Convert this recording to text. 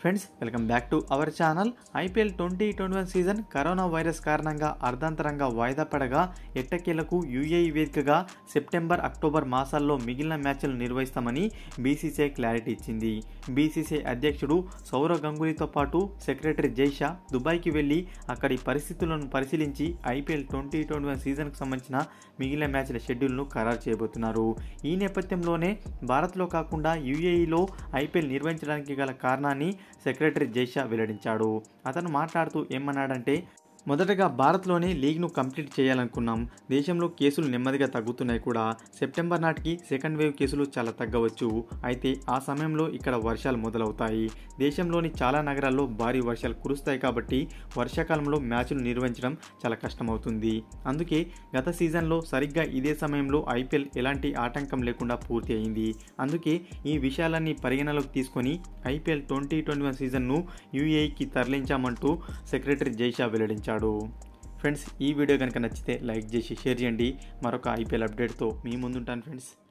friends welcome back to our channel IPL twenty twenty one season corona virus కారణంగా అర్ధాంతరంగా వాయిదా పడగా ఎట్టకేలకు యూఏఈ వేదికగా సెప్టెంబర్ అక్టోబర్ మాసాల్లో మిగిలిన మ్యాచ్లు నిర్వహిస్తామని బీసీసీఐ క్లారిటీ ఇచ్చింది బీసీసీఐ అధ్యక్షుడు సౌరవ్ గంగూలీతో పాటు సెక్రటరీ జైషా దుబాయ్కి వెళ్లి అక్కడి పరిస్థితులను పరిశీలించి ఐపీఎల్ ట్వంటీ ట్వంటీ వన్ సీజన్కు సంబంధించిన మిగిలిన మ్యాచ్ల షెడ్యూల్ను ఖరారు చేయబోతున్నారు ఈ నేపథ్యంలోనే భారత్లో కాకుండా యూఏఈలో ఐపీఎల్ నిర్వహించడానికి గల కారణాన్ని సెక్రటరీ జైషా వెల్లడించాడు అతను మాట్లాడుతూ ఏమన్నాడంటే మొదటగా భారత్లోనే లీగ్ను కంప్లీట్ చేయాలనుకున్నాం దేశంలో కేసులు నెమ్మదిగా తగ్గుతున్నాయి కూడా సెప్టెంబర్ నాటికి సెకండ్ వేవ్ కేసులు చాలా తగ్గవచ్చు అయితే ఆ సమయంలో ఇక్కడ వర్షాలు మొదలవుతాయి దేశంలోని చాలా నగరాల్లో భారీ వర్షాలు కురుస్తాయి కాబట్టి వర్షాకాలంలో మ్యాచ్లు నిర్వహించడం చాలా కష్టమవుతుంది అందుకే గత సీజన్లో సరిగ్గా ఇదే సమయంలో ఐపీఎల్ ఎలాంటి ఆటంకం లేకుండా పూర్తి అయింది అందుకే ఈ విషయాలన్నీ పరిగణలోకి తీసుకొని IPL twenty twenty one సీజన్ను యూఏఈకి తరలించామంటూ secretary జైషా వెల్లడించాడు ఫ్రెండ్స్ ఈ వీడియో కనుక నచ్చితే లైక్ చేసి షేర్ చేయండి మరొక ఐపీఎల్ అప్డేట్తో మీ ముందుంటాను ఫ్రెండ్స్